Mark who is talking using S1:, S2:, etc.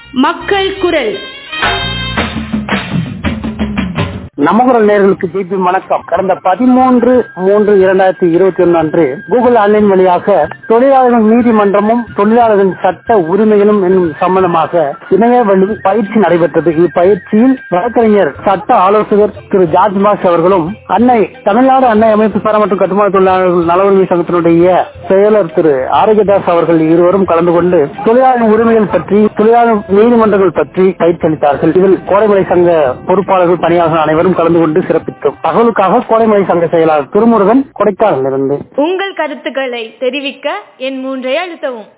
S1: மக்கள் குரல்
S2: நமகுரல் நேர்களுக்கு ஜிபி வணக்கம் கடந்த பதிமூன்று மூன்று இரண்டாயிரத்தி இருபத்தி ஒன்று அன்று கூகுள் ஆன்லைன் வழியாக தொழிலாளர்கள் நீதிமன்றமும் தொழிலாளர்களின் சட்ட உரிமைகளும் என்னும் சம்பந்தமாக இணைய வழி பயிற்சி நடைபெற்றது இப்பயிற்சியில் வழக்கறிஞர் சட்ட ஆலோசகர் திரு ஜார்ஜ் பாஸ் அவர்களும் அன்னை தமிழ்நாடு அன்னை அமைப்பு சாரா மற்றும் கட்டுமான தொழிலாளர்கள் நல உரிமை சங்கத்தினுடைய செயலர் திரு ஆரோக்கியதாஸ் அவர்கள் இருவரும் கலந்து கொண்டு தொழிலாளர் உரிமைகள் பற்றி தொழிலாளர் நீதிமன்றங்கள் பற்றி பயிற்சி அளித்தார்கள் இதில் கோடைமலை சங்க பொறுப்பாளர்கள் பணியாளர்கள் அனைவரும் கலந்து கொண்டு சிறப்பித்தோம் தகவலுக்காக கோடைமலை சங்க செயலாளர் திருமுருகன் கொடைக்கானலிருந்து
S1: உங்கள் கருத்துக்களை தெரிவிக்க என் மூன்றை அழுத்தவும்